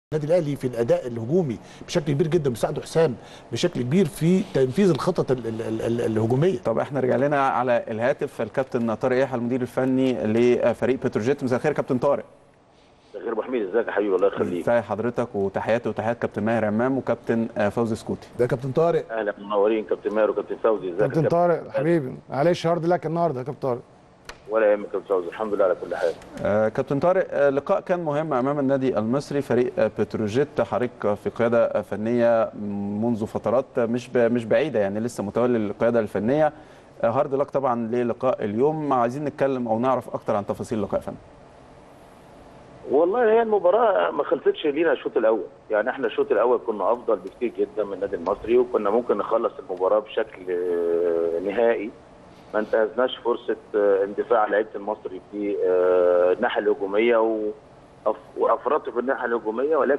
النادي الاهلي في الاداء الهجومي بشكل كبير جدا مساعده حسام بشكل كبير في تنفيذ الخطط ال ال ال ال الهجوميه طب احنا رجع لنا على الهاتف الكابتن طارق يحيى المدير الفني لفريق بتروجيت مساء الخير كابتن طارق غير ابو حميد ازيك يا حبيبي الله يخليك ازي حضرتك وتحياتي وتحيات كابتن ماهر امام وكابتن فوزي سكوتي ده كابتن طارق اهلا منورين كابتن ماهر وكابتن فوزي ازيك يا كابتن طارق حبيبي معلش هارد لك النهارده يا كابتن طارق ولا يهمك كابتن فوزي الحمد لله على كل حال آه كابتن طارق آه لقاء كان مهم امام النادي المصري فريق آه بتروجيت حضرتك في قياده فنيه منذ فترات مش مش بعيده يعني لسه متولي القياده الفنيه هارد لك طبعا للقاء اليوم عايزين نتكلم او نعرف اكتر عن تفاصيل اللقاء يا فندم والله هي المباراه ما خلصتش لينا الشوط الاول يعني احنا الشوط الاول كنا افضل بكتير جدا من النادي المصري وكنا ممكن نخلص المباراه بشكل نهائي ما انتهزناش فرصه اندفاع لعيبه المصري في الناحيه الهجوميه وافرطوا في الناحيه الهجوميه ولكن